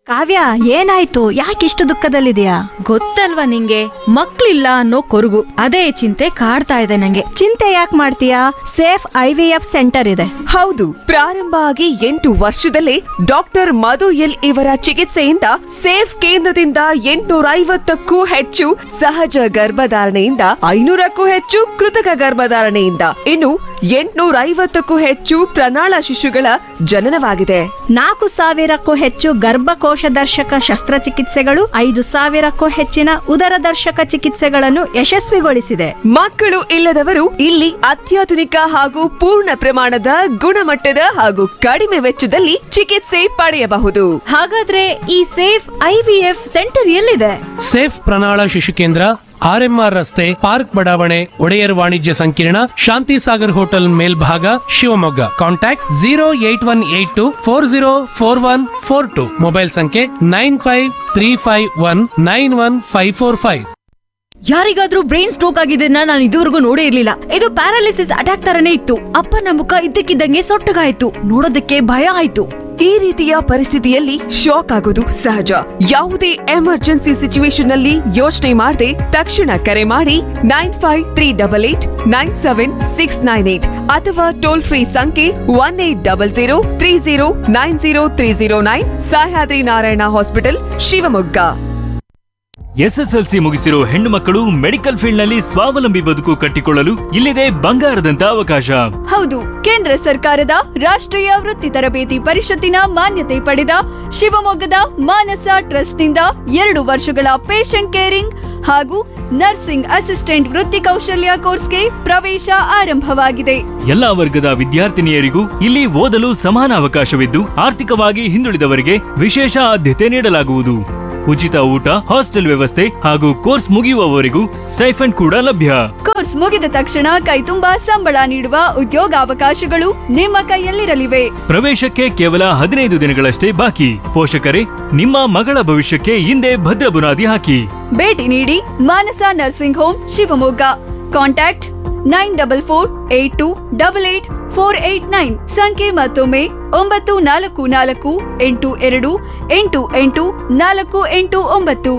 ಕಾವ್ಯ ಏನಾಯ್ತು ಯಾಕಿಷ್ಟು ದುಃಖದಲ್ಲಿದೆಯಾ ಗೊತ್ತಲ್ವಾ ನಿಂಗೆ ಮಕ್ಳಿಲ್ಲ ಅನ್ನೋ ಕೊರಗು ಅದೇ ಚಿಂತೆ ಕಾಡ್ತಾ ಇದೆ ನಂಗೆ ಚಿಂತೆ ಯಾಕೆ ಮಾಡ್ತೀಯಾ safe I V F centre ಇದೆ ಹೌದು ಪ್ರಾರಂಭ ಆಗಿ ಎಂಟು ವರ್ಷದಲ್ಲೇ ಡಾಕ್ಟರ್ ಮಧು ಎಲ್ ಇವರ ಚಿಕಿತ್ಸೆಯಿಂದ ಸೇಫ್ ಕೇಂದ್ರದಿಂದ ಎಂಟುನೂರ ಐವತ್ತಕ್ಕೂ ಹೆಚ್ಚು ಸಹಜ ಗರ್ಭಧಾರಣೆಯಿಂದ ಐನೂರಕ್ಕೂ ಹೆಚ್ಚು ಕೃತಕ ಗರ್ಭಧಾರಣೆಯಿಂದ ಇನ್ನು ಎಂಟುನೂರ ಐವತ್ತಕ್ಕೂ ಹೆಚ್ಚು ಪ್ರಣಾಳ ಶಿಶುಗಳ ಜನನವಾಗಿದೆ ನಾಲ್ಕು ಸಾವಿರಕ್ಕೂ ಹೆಚ್ಚು ಗರ್ಭಕೋಶ ದರ್ಶಕ ಶಸ್ತ್ರಚಿಕಿತ್ಸೆಗಳು ಐದು ಸಾವಿರಕ್ಕೂ ಹೆಚ್ಚಿನ ಉದರ ದರ್ಶಕ ಚಿಕಿತ್ಸೆಗಳನ್ನು ಯಶಸ್ವಿಗೊಳಿಸಿದೆ ಮಕ್ಕಳು ಇಲ್ಲದವರು ಇಲ್ಲಿ ಅತ್ಯಾಧುನಿಕ ಹಾಗೂ ಪೂರ್ಣ ಪ್ರಮಾಣದ ಗುಣಮಟ್ಟದ ಹಾಗೂ ಕಡಿಮೆ ವೆಚ್ಚದಲ್ಲಿ ಚಿಕಿತ್ಸೆ ಪಡೆಯಬಹುದು ಹಾಗಾದ್ರೆ ಈ safe I V F centre ಎಲ್ಲಿದೆ ಸೇಫ್ ಪ್ರಣಾಳ ಶಿಶು ಕೇಂದ್ರ ಆರ್ಎಂಆರ್ ರಸ್ತೆ ಪಾರ್ಕ್ ಬಡಾವಣೆ ಒಡೆಯರ್ ವಾಣಿಜ್ಯ ಸಂಕೀರ್ಣ ಶಾಂತಿ ಸಾಗರ್ ಹೋಟೆಲ್ ಮೇಲ್ಭಾಗ Shivamogga contact zero eight one eight two four zero four one four two mobile ಸಂಖ್ಯೆ nine five three five one nine one five four five ಯಾರಿಗಾದ್ರೂ ಬ್ರೈನ್ ಸ್ಟ್ರೋಕ್ ಆಗಿದ್ದನ್ನ ನಾನು ಇದುವರೆಗೂ ನೋಡೇ ಇರ್ಲಿಲ್ಲ ಇದು ಪ್ಯಾರಾಲಿಸಿಸ್ ಅಟ್ಯಾಕ್ ತರನೇ ಇತ್ತು ಅಪ್ಪನ ಮುಖ ಇದ್ದಕ್ಕಿದ್ದಂಗೆ ಸೊಟ್ಟಗಾಯ್ತು ನೋಡೋದಕ್ಕೆ ಭಯ ಆಯ್ತು ಈ ರೀತಿಯ ಪರಿಸ್ಥಿತಿಯಲ್ಲಿ ಶಾಕ್ ಆಗೋದು ಸಹಜ ಯಾವುದೇ ಎಮರ್ಜೆನ್ಸಿ ಸಿಚುವೇಶನ್ ನಲ್ಲಿ ಯೋಚನೆ ಮಾಡದೆ ತಕ್ಷಣ ಕರೆ ಮಾಡಿ nine five three double eight nine seven six nine eight ಅಥವಾ ಟೋಲ್ ಫ್ರೀ ಸಂಖ್ಯೆ one eight double zero three zero nine zero three zero nine Sahyadri Narayana hospital Shivamogga SSLC ಮುಗಿಸಿರೋ ಹೆಣ್ಣು ಮಕ್ಕಳು ಮೆಡಿಕಲ್ ಫೀಲ್ಡ್ ನಲ್ಲಿ ಸ್ವಾವಲಂಬಿ ಬದುಕು ಕಟ್ಟಿಕೊಳ್ಳಲು ಇಲ್ಲಿದೆ ಬಂಗಾರದಂತ ಅವಕಾಶ ಹೌದು ಕೇಂದ್ರ ಸರ್ಕಾರದ ರಾಷ್ಟ್ರೀಯ ವೃತ್ತಿ ತರಬೇತಿ ಪರಿಷತ್ತಿನ ಮಾನ್ಯತೆ ಪಡೆದ ಶಿವಮೊಗ್ಗದ ಮಾನಸ ಟ್ರಸ್ಟ್ನಿಂದ ಎರಡು ವರ್ಷಗಳ ಪೇಷಂಟ್ ಕೇರಿಂಗ್ ಹಾಗೂ ನರ್ಸಿಂಗ್ ಅಸಿಸ್ಟೆಂಟ್ ವೃತ್ತಿ ಕೌಶಲ್ಯ ಕೋರ್ಸ್ಗೆ ಪ್ರವೇಶ ಆರಂಭವಾಗಿದೆ ಎಲ್ಲಾ ವರ್ಗದ ವಿದ್ಯಾರ್ಥಿನಿಯರಿಗೂ ಇಲ್ಲಿ ಓದಲು ಸಮಾನ ಅವಕಾಶವಿದ್ದು ಆರ್ಥಿಕವಾಗಿ ಹಿಂದುಳಿದವರಿಗೆ ವಿಶೇಷ ಆದ್ಯತೆ ನೀಡಲಾಗುವುದು ಉಚಿತ ಊಟ ಹಾಸ್ಟೆಲ್ ವ್ಯವಸ್ಥೆ ಹಾಗೂ ಕೋರ್ಸ್ ಮುಗಿಯುವವರೆಗೂ ಸ್ಟೈಫಂಡ್ ಕೂಡ ಲಭ್ಯ ಕೋರ್ಸ್ ಮುಗಿದ ತಕ್ಷಣ ಕೈತುಂಬಾ ಸಂಬಳ ನೀಡುವ ಉದ್ಯೋಗಾವಕಾಶಗಳು ನಿಮ್ಮ ಕೈಯಲ್ಲಿರಲಿವೆ ಪ್ರವೇಶಕ್ಕೆ ಕೇವಲ ಹದಿನೈದು ದಿನಗಳಷ್ಟೇ ಬಾಕಿ ಪೋಷಕರೇ ನಿಮ್ಮ ಮಗಳ ಭವಿಷ್ಯಕ್ಕೆ ಹಿಂದೆ ಭದ್ರ ಬುನಾದಿ ಹಾಕಿ ಭೇಟಿ ನೀಡಿ Manasa nursing home Shivamogga contact nine double four eight two double eight four eight nine ಸಂಖ್ಯೆ ಮತ್ತೊಮ್ಮೆ ಒಂಬತ್ತು ನಾಲ್ಕು ನಾಲ್ಕು ಎಂಟು ಎರಡು ಎಂಟು ಎಂಟು ನಾಲ್ಕು ಎಂಟು ಒಂಬತ್ತು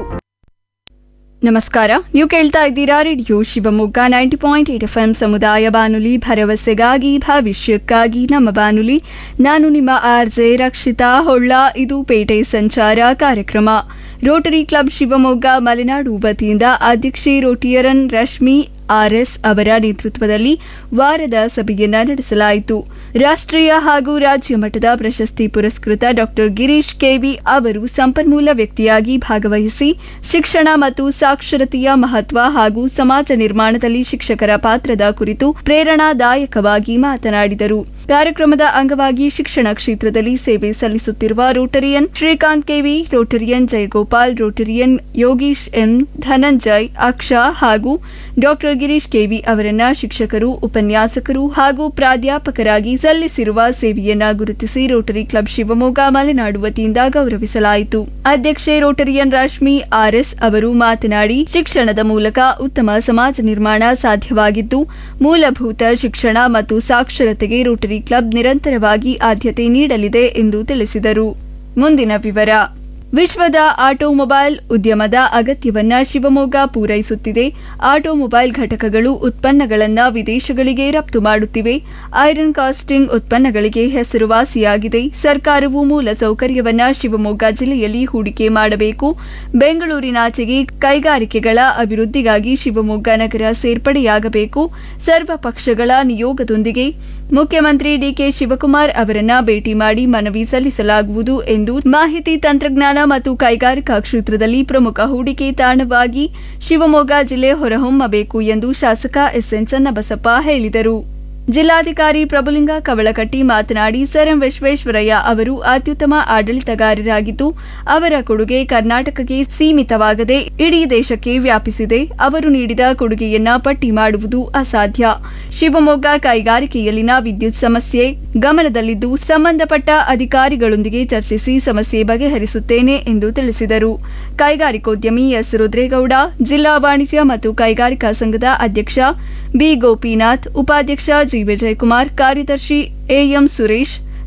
ನಮಸ್ಕಾರ ನೀವು ಕೇಳ್ತಾ ಇದ್ದೀರಾ radio Shivamogga ninety point eight F M ಸಮುದಾಯ ಬಾನುಲಿ ಭರವಸೆಗಾಗಿ ಭವಿಷ್ಯಕ್ಕಾಗಿ ನಮ್ಮ ಬಾನುಲಿ ನಾನು ನಿಮ್ಮ ಆರ್ ಜೆ ರಕ್ಷಿತಾ ಹೊಳ್ಳ ಇದು ಪೇಟೆ ಸಂಚಾರ ಕಾರ್ಯಕ್ರಮ ರೋಟರಿ ಕ್ಲಬ್ ಶಿವಮೊಗ್ಗ ಮಲೆನಾಡು ವತಿಯಿಂದ ಅಧ್ಯಕ್ಷೆ ರೋಟಿಯರನ್ ರಶ್ಮಿ ಆರ್ಎಸ್ ಅವರ ನೇತೃತ್ವದಲ್ಲಿ ವಾರದ ಸಭೆಯನ್ನ ನಡೆಸಲಾಯಿತು ರಾಷ್ಟ್ರೀಯ ಹಾಗೂ ರಾಜ್ಯ ಮಟ್ಟದ ಪ್ರಶಸ್ತಿ ಪುರಸ್ಕೃತ ಡಾಕ್ಟರ್ ಗಿರೀಶ್ ಕೆವಿ ಅವರು ಸಂಪನ್ಮೂಲ ವ್ಯಕ್ತಿಯಾಗಿ ಭಾಗವಹಿಸಿ ಶಿಕ್ಷಣ ಮತ್ತು ಸಾಕ್ಷರತೆಯ ಮಹತ್ವ ಹಾಗೂ ಸಮಾಜ ನಿರ್ಮಾಣದಲ್ಲಿ ಶಿಕ್ಷಕರ ಪಾತ್ರದ ಕುರಿತು ಪ್ರೇರಣಾದಾಯಕವಾಗಿ ಮಾತನಾಡಿದರು ಕಾರ್ಯಕ್ರಮದ ಅಂಗವಾಗಿ ಶಿಕ್ಷಣ ಕ್ಷೇತ್ರದಲ್ಲಿ ಸೇವೆ ಸಲ್ಲಿಸುತ್ತಿರುವ Rotarian Srikanth KV Rotarian Jayagopal Rotarian Yogish M Dhananjay ಅಕ್ಷಾ ಹಾಗೂ ಡಾಕ್ಟರ್ ಗಿರೀಶ್ ಕೆವಿ ಅವರನ್ನ ಶಿಕ್ಷಕರು ಉಪನ್ಯಾಸಕರು ಹಾಗೂ ಪ್ರಾಧ್ಯಾಪಕರಾಗಿ ಸಲ್ಲಿಸಿರುವ ಸೇವೆಯನ್ನ ಗುರುತಿಸಿ ರೋಟರಿ ಕ್ಲಬ್ ಶಿವಮೊಗ್ಗ ಮಲೆನಾಡು ವತಿಯಿಂದ ಗೌರವಿಸಲಾಯಿತು ಅಧ್ಯಕ್ಷೆ ರೋಟರಿಯನ್ ರಶ್ಮಿ ಆರ್ಎಸ್ ಅವರು ಮಾತನಾಡಿ ಶಿಕ್ಷಣದ ಮೂಲಕ ಉತ್ತಮ ಸಮಾಜ ನಿರ್ಮಾಣ ಸಾಧ್ಯವಾಗಿದ್ದು ಮೂಲಭೂತ ಶಿಕ್ಷಣ ಮತ್ತು ಸಾಕ್ಷರತೆಗೆ ರೋಟರಿ ಕ್ಲಬ್ ನಿರಂತರವಾಗಿ ಆದ್ಯತೆ ನೀಡಲಿದೆ ಎಂದು ತಿಳಿಸಿದರು ಮುಂದಿನ ವಿವರ ವಿಶ್ವದ ಆಟೋಮೊಬೈಲ್ ಉದ್ಯಮದ ಅಗತ್ಯವನ್ನ ಶಿವಮೊಗ್ಗ ಪೂರೈಸುತ್ತಿದೆ ಆಟೋಮೊಬೈಲ್ ಘಟಕಗಳು ಉತ್ಪನ್ನಗಳನ್ನು ವಿದೇಶಗಳಿಗೆ ರಫ್ತು ಮಾಡುತ್ತಿವೆ ಐರನ್ ಕಾಸ್ಟಿಂಗ್ ಉತ್ಪನ್ನಗಳಿಗೆ ಹೆಸರುವಾಸಿಯಾಗಿದೆ ಸರ್ಕಾರವು ಮೂಲ ಸೌಕರ್ಯವನ್ನ ಶಿವಮೊಗ್ಗ ಜಿಲ್ಲೆಯಲ್ಲಿ ಹೂಡಿಕೆ ಮಾಡಬೇಕು ಬೆಂಗಳೂರಿನಾಚೆಗೆ ಕೈಗಾರಿಕೆಗಳ ಅಭಿವೃದ್ಧಿಗಾಗಿ ಶಿವಮೊಗ್ಗ ನಗರ ಸೇರ್ಪಡೆಯಾಗಬೇಕು ಸರ್ವ ಪಕ್ಷಗಳ ನಿಯೋಗದೊಂದಿಗೆ ಮುಖ್ಯಮಂತ್ರಿ ಡಿಕೆ ಶಿವಕುಮಾರ್ ಅವರನ್ನ ಭೇಟಿ ಮಾಡಿ ಮನವಿ ಸಲ್ಲಿಸಲಾಗುವುದು ಎಂದು ಮಾಹಿತಿ ತಂತ್ರಜ್ಞಾನ ಮತ್ತು ಕೈಗಾರಿಕಾ ಕ್ಷೇತ್ರದಲ್ಲಿ ಪ್ರಮುಖ ಹೂಡಿಕೆ ತಾಣವಾಗಿ ಶಿವಮೊಗ್ಗ ಜಿಲ್ಲೆ ಹೊರಹೊಮ್ಮಬೇಕು ಎಂದು ಶಾಸಕ ಎಸ್ಎನ್ ಚನ್ನಬಸಪ್ಪ ಹೇಳಿದರು ಜಿಲ್ಲಾಧಿಕಾರಿ ಪ್ರಭುಲಿಂಗ ಕವಳಕಟ್ಟಿ ಮಾತನಾಡಿ ಸರ್ ಎಂ ವಿಶ್ವೇಶ್ವರಯ್ಯ ಅವರು ಅತ್ಯುತ್ತಮ ಆಡಳಿತಗಾರರಾಗಿದ್ದು ಅವರ ಕೊಡುಗೆ ಕರ್ನಾಟಕಕ್ಕೆ ಸೀಮಿತವಾಗದೆ ಇಡೀ ದೇಶಕ್ಕೆ ವ್ಯಾಪಿಸಿದೆ ಅವರು ನೀಡಿದ ಕೊಡುಗೆಯನ್ನ ಪಟ್ಟಿ ಮಾಡುವುದು ಅಸಾಧ್ಯ ಶಿವಮೊಗ್ಗ ಕೈಗಾರಿಕೆಯಲ್ಲಿನ ವಿದ್ಯುತ್ ಸಮಸ್ಯೆ ಗಮನದಲ್ಲಿದ್ದು ಸಂಬಂಧಪಟ್ಟ ಅಧಿಕಾರಿಗಳೊಂದಿಗೆ ಚರ್ಚಿಸಿ ಸಮಸ್ಯೆ ಬಗೆಹರಿಸುತ್ತೇನೆ ಎಂದು ತಿಳಿಸಿದರು ಕೈಗಾರಿಕೋದ್ಯಮಿ ಎಸ್ ರುದ್ರೇಗೌಡ ಜಿಲ್ಲಾ ವಾಣಿಜ್ಯ ಮತ್ತು ಕೈಗಾರಿಕಾ ಸಂಘದ ಅಧ್ಯಕ್ಷ ಬಿ ಗೋಪಿನಾಥ್ ಉಪಾಧ್ಯಕ್ಷ ಜಿ ವಿಜಯಕುಮಾರ್ ಕಾರ್ಯದರ್ಶಿ ಎಎಂ ಸುರೇಶ್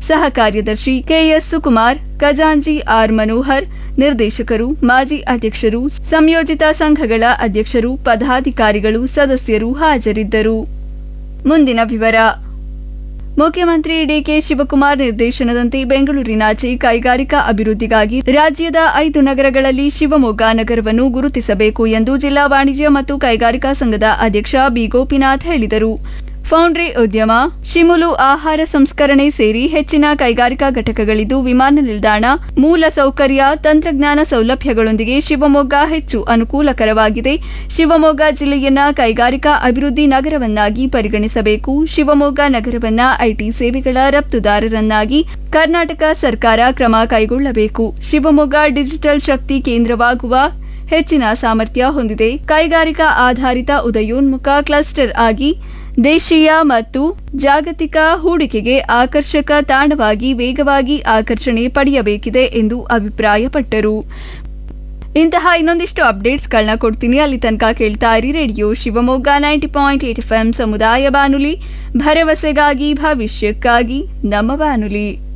ಸಹ ಕಾರ್ಯದರ್ಶಿ ಕೆಎಸ್ ಸುಕುಮಾರ್ ಖಜಾಂಜಿ ಆರ್ ಮನೋಹರ್ ನಿರ್ದೇಶಕರು ಮಾಜಿ ಅಧ್ಯಕ್ಷರು ಸಂಯೋಜಿತ ಸಂಘಗಳ ಅಧ್ಯಕ್ಷರು ಪದಾಧಿಕಾರಿಗಳು ಸದಸ್ಯರು ಹಾಜರಿದ್ದರು ಮುಂದಿನ ವಿವರ ಮುಖ್ಯಮಂತ್ರಿ ಡಿಕೆ ಶಿವಕುಮಾರ್ ನಿರ್ದೇಶನದಂತೆ ಬೆಂಗಳೂರಿನಾಚೆ ಕೈಗಾರಿಕಾ ಅಭಿವೃದ್ಧಿಗಾಗಿ ರಾಜ್ಯದ ಐದು ನಗರಗಳಲ್ಲಿ ಶಿವಮೊಗ್ಗ ನಗರವನ್ನು ಗುರುತಿಸಬೇಕು ಎಂದು ಜಿಲ್ಲಾ ವಾಣಿಜ್ಯ ಮತ್ತು ಕೈಗಾರಿಕಾ ಸಂಘದ ಅಧ್ಯಕ್ಷ ಬಿ ಗೋಪಿನಾಥ್ ಹೇಳಿದರು ಫೌಂಡ್ರಿ ಉದ್ಯಮ ಶಿಮುಲು ಆಹಾರ ಸಂಸ್ಕರಣೆ ಸೇರಿ ಹೆಚ್ಚಿನ ಕೈಗಾರಿಕಾ ಘಟಕಗಳಿದ್ದು ವಿಮಾನ ನಿಲ್ದಾಣ ಮೂಲ ಸೌಕರ್ಯ ತಂತ್ರಜ್ಞಾನ ಸೌಲಭ್ಯಗಳೊಂದಿಗೆ ಶಿವಮೊಗ್ಗ ಹೆಚ್ಚು ಅನುಕೂಲಕರವಾಗಿದೆ ಶಿವಮೊಗ್ಗ ಜಿಲ್ಲೆಯನ್ನ ಕೈಗಾರಿಕಾ ಅಭಿವೃದ್ಧಿ ನಗರವನ್ನಾಗಿ ಪರಿಗಣಿಸಬೇಕು ಶಿವಮೊಗ್ಗ ನಗರವನ್ನ ಐಟಿ ಸೇವೆಗಳ ರಫ್ತುದಾರರನ್ನಾಗಿ ಕರ್ನಾಟಕ ಸರ್ಕಾರ ಕ್ರಮ ಕೈಗೊಳ್ಳಬೇಕು ಶಿವಮೊಗ್ಗ ಡಿಜಿಟಲ್ ಶಕ್ತಿ ಕೇಂದ್ರವಾಗುವ ಹೆಚ್ಚಿನ ಸಾಮರ್ಥ್ಯ ಹೊಂದಿದೆ ಕೈಗಾರಿಕಾ ಆಧಾರಿತ ಉದಯೋನ್ಮುಖ ಕ್ಲಸ್ಟರ್ ಆಗಿ ದೇಶೀಯ ಮತ್ತು ಜಾಗತಿಕ ಹೂಡಿಕೆಗೆ ಆಕರ್ಷಕ ತಾಣವಾಗಿ ವೇಗವಾಗಿ ಆಕರ್ಷಣೆ ಪಡೆಯಬೇಕಿದೆ ಎಂದು ಅಭಿಪ್ರಾಯಪಟ್ಟರು ಇಂತಹ ಇನ್ನೊಂದಿಷ್ಟು ಅಪ್ಡೇಟ್ಸ್ಗಳನ್ನ ಕೊಡ್ತೀನಿ ಅಲ್ಲಿ ತನಕ ಕೇಳ್ತಾ ಇರಿ radio Shivamogga ninety point eight F M ಸಮುದಾಯ ಬಾನುಲಿ ಭರವಸೆಗಾಗಿ ಭವಿಷ್ಯಕ್ಕಾಗಿ ನಮ್ಮ ಬಾನುಲಿ